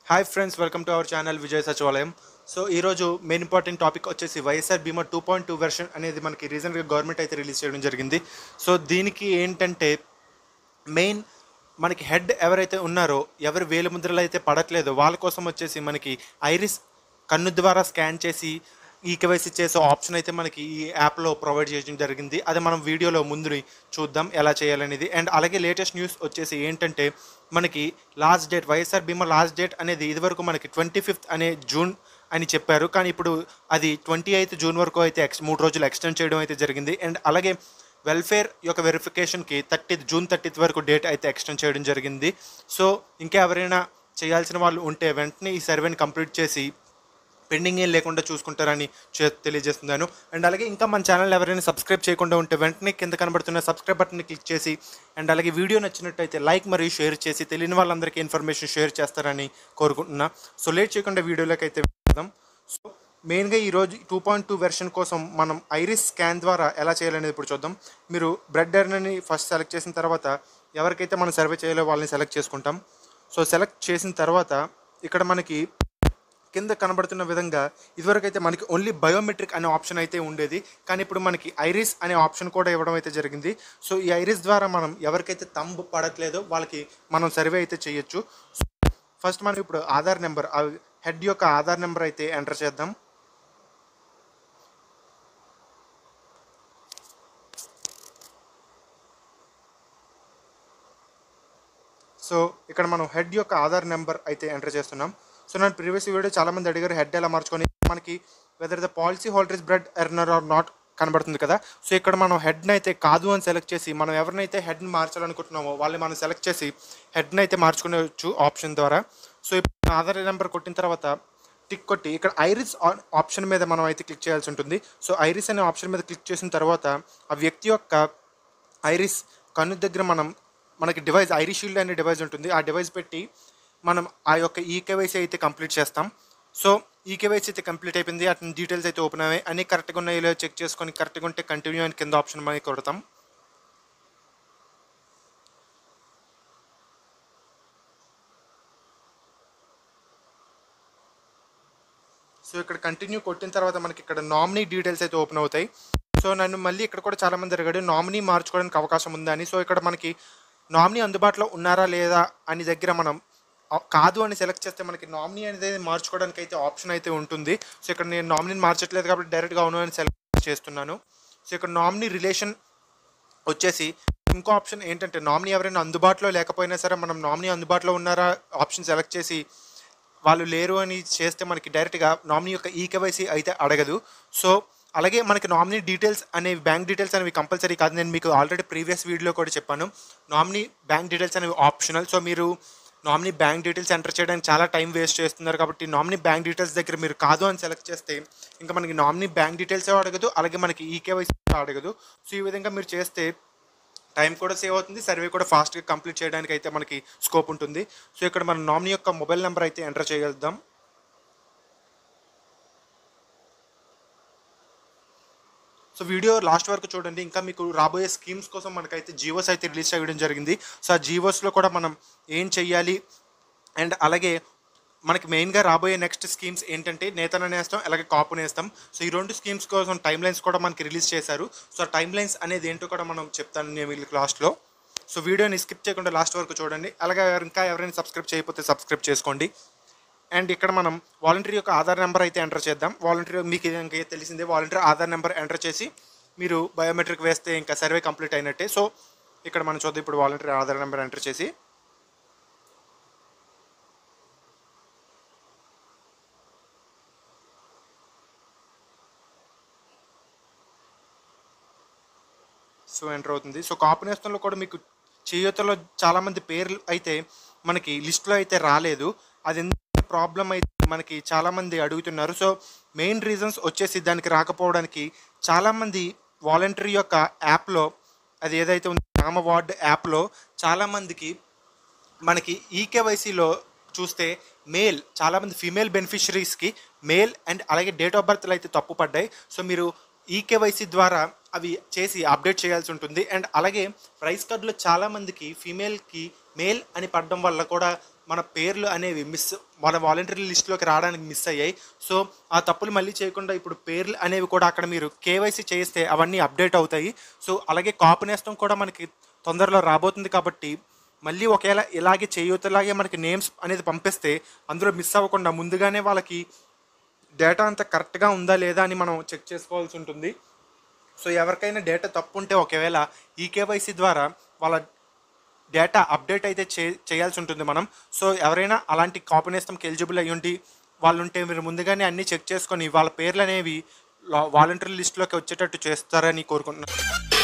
hi friends welcome to our channel Vijay సచివాలయం so ఈరోజు main important topic వచ్చేసి వైఎస్ఆర్ బీమా టూ పాయింట్ టూ వెర్షన్ అనేది మనకి రీసెంట్గా గవర్నమెంట్ అయితే రిలీజ్ చేయడం జరిగింది సో దీనికి ఏంటంటే మెయిన్ మనకి హెడ్ ఎవరైతే ఉన్నారో ఎవరు వేలు ముద్రలు అయితే పడట్లేదో వాళ్ళ కోసం వచ్చేసి మనకి ఐరిస్ కన్ను ద్వారా స్కాన్ చేసి ఈ కేవైసీ చేసే ఆప్షన్ అయితే మనకి ఈ యాప్లో ప్రొవైడ్ చేయడం జరిగింది అది మనం వీడియోలో ముందు చూద్దాం ఎలా చేయాలనేది అండ్ అలాగే లేటెస్ట్ న్యూస్ వచ్చేసి ఏంటంటే మనకి లాస్ట్ డేట్ వైఎస్ఆర్ బీమా లాస్ట్ డేట్ అనేది ఇదివరకు మనకి ట్వంటీ ఫిఫ్త్ అనే జూన్ అని చెప్పారు కానీ ఇప్పుడు అది ట్వంటీ ఎయిత్ జూన్ వరకు అయితే ఎక్స్ మూడు రోజులు ఎక్స్టెండ్ చేయడం అయితే జరిగింది అండ్ అలాగే వెల్ఫేర్ యొక్క వెరిఫికేషన్కి థర్టీ జూన్ థర్టీత్ వరకు డేట్ అయితే ఎక్స్టెండ్ చేయడం జరిగింది సో ఇంకా ఎవరైనా చేయాల్సిన వాళ్ళు ఉంటే వెంటనే ఈ సర్వేని కంప్లీట్ చేసి పెండింగ్ ఏం లేకుండా చూసుకుంటారని చే- తెలియజేస్తున్నాను అండ్ అలాగే ఇంకా మన ఛానల్ ఎవరైనా సబ్స్క్రైబ్ చేయకుండా ఉంటే వెంటనే కింద కనబడుతున్న సబ్స్క్రైబ్ బటన్ని క్లిక్ చేసి అండ్ అలాగే వీడియో నచ్చినట్టయితే లైక్ మరియు షేర్ చేసి తెలియని వాళ్ళందరికీ ఇన్ఫర్మేషన్ షేర్ చేస్తారని కోరుకుంటున్నా సో లేట్ చేయకుండా వీడియోలోకి అయితే వెళ్దాం సో మెయిన్గా ఈరోజు టూ పాయింట్ టూ వెర్షన్ కోసం మనం ఐరిస్ స్కాన్ ద్వారా ఎలా చేయాలనేది ఇప్పుడు చూద్దాం మీరు బ్రెడ్ ఎర్నని ఫస్ట్ సెలెక్ట్ చేసిన తర్వాత ఎవరికైతే మనం సర్వే చేయాలో వాళ్ళని సెలెక్ట్ చేసుకుంటాం సో సెలెక్ట్ చేసిన తర్వాత ఇక్కడ మనకి కింద కనబడుతున్న విధంగా ఇదివరకు అయితే మనకి ఓన్లీ బయోమెట్రిక్ అనే ఆప్షన్ అయితే ఉండేది కానీ ఇప్పుడు మనకి ఐరిస్ అనే ఆప్షన్ కూడా ఇవ్వడం అయితే జరిగింది సో ఈ ఐరిస్ ద్వారా మనం ఎవరికైతే తంబు పడట్లేదో వాళ్ళకి మనం సర్వే అయితే చేయొచ్చు ఫస్ట్ మనం ఇప్పుడు ఆధార్ నెంబర్ హెడ్ యొక్క ఆధార్ నెంబర్ అయితే ఎంటర్ చేద్దాం సో ఇక్కడ మనం హెడ్ యొక్క ఆధార్ నెంబర్ అయితే ఎంటర్ చేస్తున్నాం సో నేను ప్రీవియస్ వీడియో చాలా మంది అడిగారు హెడ్ ఎలా మార్చుకొని మనకి whether the policy holder is bread earner or not కనబడుతుంది కదా సో ఇక్కడ మనం హెడ్ని అయితే కాదు అని సెలెక్ట్ చేసి మనం ఎవరినైతే హెడ్ని మార్చాలనుకుంటున్నామో వాళ్ళని మనం సెలెక్ట్ చేసి హెడ్ని అయితే మార్చుకునేవచ్చు ఆప్షన్ ద్వారా సో ఇప్పుడు ఆధార్ నెంబర్ కొట్టిన తర్వాత టిక్ కొట్టి ఇక్కడ ఐరిస్ ఆప్షన్ మీద మనం అయితే క్లిక్ చేయాల్సి ఉంటుంది సో ఐరిస్ అనే ఆప్షన్ మీద క్లిక్ చేసిన తర్వాత ఆ వ్యక్తి యొక్క ఐరిస్ కన్ను దగ్గర మనం మనకి డివైస్ ఐరిస్ షీల్డ్ అనే డివైస్ ఉంటుంది ఆ డివైస్ పెట్టి మనం ఆ యొక్క ఈకేవైసీ అయితే కంప్లీట్ చేస్తాం సో ఈకేవైసీ అయితే కంప్లీట్ అయిపోయింది అతని డీటెయిల్స్ అయితే ఓపెన్ అయ్యాయి అన్ని కరెక్ట్గా ఉన్నాయో లేదో చెక్ చేసుకొని కరెక్ట్గా ఉంటే కంటిన్యూ అని కింద ఆప్షన్ మనకి కొడతాం సో ఇక్కడ కంటిన్యూ కొట్టిన తర్వాత మనకి ఇక్కడ నామినీ డీటెయిల్స్ అయితే ఓపెన్ అవుతాయి సో నన్ను మళ్ళీ ఇక్కడ కూడా చాలా మంది అడిగాడు నామినీ మార్చుకోవడానికి అవకాశం ఉందా అని సో ఇక్కడ మనకి నామినీ అందుబాటులో ఉన్నారా లేదా అని దగ్గర మనం ఆ- కాదు అని సెలెక్ట్ చేస్తే మనకి నామినీ అనేది మార్చుకోవడానికి అయితే ఆప్షన్ అయితే ఉంటుంది సో ఇక్కడ నేను నామినీని మార్చట్లేదు కాబట్టి డైరెక్ట్గా అవును అని సెలెక్ట్ చేస్తున్నాను సో ఇక్కడ నామినీ రిలేషన్ వచ్చేసి ఇంకో ఆప్షన్ ఏంటంటే నామినీ ఎవరైనా అందుబాటులో లేకపోయినా సరే మనం నామినీ అందుబాటులో ఉన్నారా ఆప్షన్ సెలెక్ట్ చేసి వాళ్ళు లేరు అని చేస్తే మనకి డైరెక్ట్గా నామినీ యొక్క ఈకేవైసీ అయితే అడగదు సో అలాగే మనకి నామినీ డీటెయిల్స్ అనేవి బ్యాంక్ డీటెయిల్స్ అనేవి కంపల్సరీ కాదు నేను మీకు ఆల్రెడీ ప్రీవియస్ వీడియోలో కూడా చెప్పాను నామినీ బ్యాంక్ డీటెయిల్స్ అనేవి ఆప్షనల్ సో మీరు నామినీ బ్యాంక్ డీటెయిల్స్ ఎంటర్ చేయడానికి చాలా టైం వేస్ట్ చేస్తున్నారు కాబట్టి నామినీ బ్యాంక్ డీటెయిల్స్ దగ్గర మీరు కాదు అని సెలెక్ట్ చేస్తే ఇంకా మనకి నామినీ బ్యాంక్ డీటెయిల్స్ అడగదు అలాగే మనకి ఈకేవైసీ అడగదు సో ఈ విధంగా మీరు చేస్తే టైం కూడా సేవ్ అవుతుంది సర్వే కూడా ఫాస్ట్గా కంప్లీట్ చేయడానికి అయితే మనకి స్కోప్ ఉంటుంది సో ఇక్కడ మన నామినీ యొక్క మొబైల్ నెంబర్ అయితే ఎంటర్ చేయగలుగుతాం సో వీడియో లాస్ట్ వరకు చూడండి ఇంకా మీకు రాబోయే స్కీమ్స్ కోసం మనకైతే జీవోస్ అయితే రిలీజ్ చేయడం జరిగింది సో ఆ జీవోస్లో కూడా మనం ఏం చెయ్యాలి అండ్ అలాగే మనకి మెయిన్గా రాబోయే నెక్స్ట్ స్కీమ్స్ ఏంటంటే నేతన నేస్తాం అలాగే కాపు నేస్తాం సో ఈ రెండు స్కీమ్స్ కోసం టైం లైన్స్ కూడా మనకి రిలీజ్ చేశారు సో టైం లైన్స్ అనేది ఏంటో కూడా మనం చెప్తాను నేను వీళ్ళకి లాస్ట్లో సో వీడియోని స్కిప్ చేయకుండా లాస్ట్ వరకు చూడండి అలాగే ఇంకా ఎవరైనా సబ్స్క్రైబ్ చేయకపోతే సబ్స్క్రైబ్ చేసుకోండి అండ్ ఇక్కడ మనం వాలంటీర్ యొక్క ఆధార్ నెంబర్ అయితే ఎంటర్ చేద్దాం వాలంటీర్ మీకు ఇంకా తెలిసిందే వాలంటీర్ ఆధార్ నెంబర్ ఎంటర్ చేసి మీరు బయోమెట్రిక్ వేస్తే ఇంకా సర్వే కంప్లీట్ అయినట్టే సో ఇక్కడ మనం చూద్దాం ఇప్పుడు వాలంటీర్ ఆధార్ నెంబర్ ఎంటర్ చేసి సో ఎంటర్ అవుతుంది సో కాపునేస్తంలో కూడా మీకు చేయూతలో చాలామంది పేర్లు అయితే మనకి లిస్ట్లో అయితే రాలేదు అది ఎందుకు ప్రాబ్లం అయితే మనకి చాలామంది అడుగుతున్నారు సో మెయిన్ రీజన్స్ వచ్చేసి దానికి రాకపోవడానికి చాలామంది వాలంటరీ యొక్క యాప్లో అది ఏదైతే ఉందో గ్రామ వార్డ్ యాప్లో చాలామందికి మనకి ఈకేవైసీలో చూస్తే మేల్ చాలామంది ఫీమేల్ బెనిఫిషరీస్కి మేల్ అండ్ అలాగే డేట్ ఆఫ్ బర్త్లు అయితే తప్పు పడ్డాయి సో మీరు ఈకేవైసీ ద్వారా అవి చేసి అప్డేట్ చేయాల్సి ఉంటుంది అండ్ అలాగే ప్రైస్ కార్డులో చాలామందికి ఫీమేల్కి మేల్ అని పడడం వల్ల కూడా మన పేర్లు అనేవి మిస్ మన వాలంటరీ లిస్ట్లోకి రావడానికి మిస్ అయ్యాయి సో ఆ తప్పులు మళ్ళీ చేయకుండా ఇప్పుడు పేర్లు అనేవి కూడా అక్కడ మీరు కేవైసీ చేస్తే అవన్నీ అప్డేట్ అవుతాయి సో అలాగే కాపు నేస్తం కూడా మనకి తొందరలో రాబోతుంది కాబట్టి మళ్ళీ ఒకవేళ ఇలాగే చేయొద్దలాగే మనకి నేమ్స్ అనేది పంపిస్తే అందులో మిస్ అవ్వకుండా ముందుగానే వాళ్ళకి డేటా అంతా కరెక్ట్గా ఉందా లేదా అని మనం చెక్ చేసుకోవాల్సి ఉంటుంది సో ఎవరికైనా డేటా తప్పు ఉంటే ఒకవేళ ఈ కేవైసీ ద్వారా వాళ్ళ డేటా అప్డేట్ అయితే చే చేయాల్సి ఉంటుంది మనం సో ఎవరైనా అలాంటి కాంపినేషన్కి ఎలిజిబుల్ అయ్యి ఉండి వాళ్ళు ఉంటే మీరు ముందుగానే అన్నీ చెక్ చేసుకొని వాళ్ళ పేర్లు అనేవి వాలంటరీ లిస్ట్లోకి వచ్చేటట్టు చేస్తారని కోరుకుంటున్నాను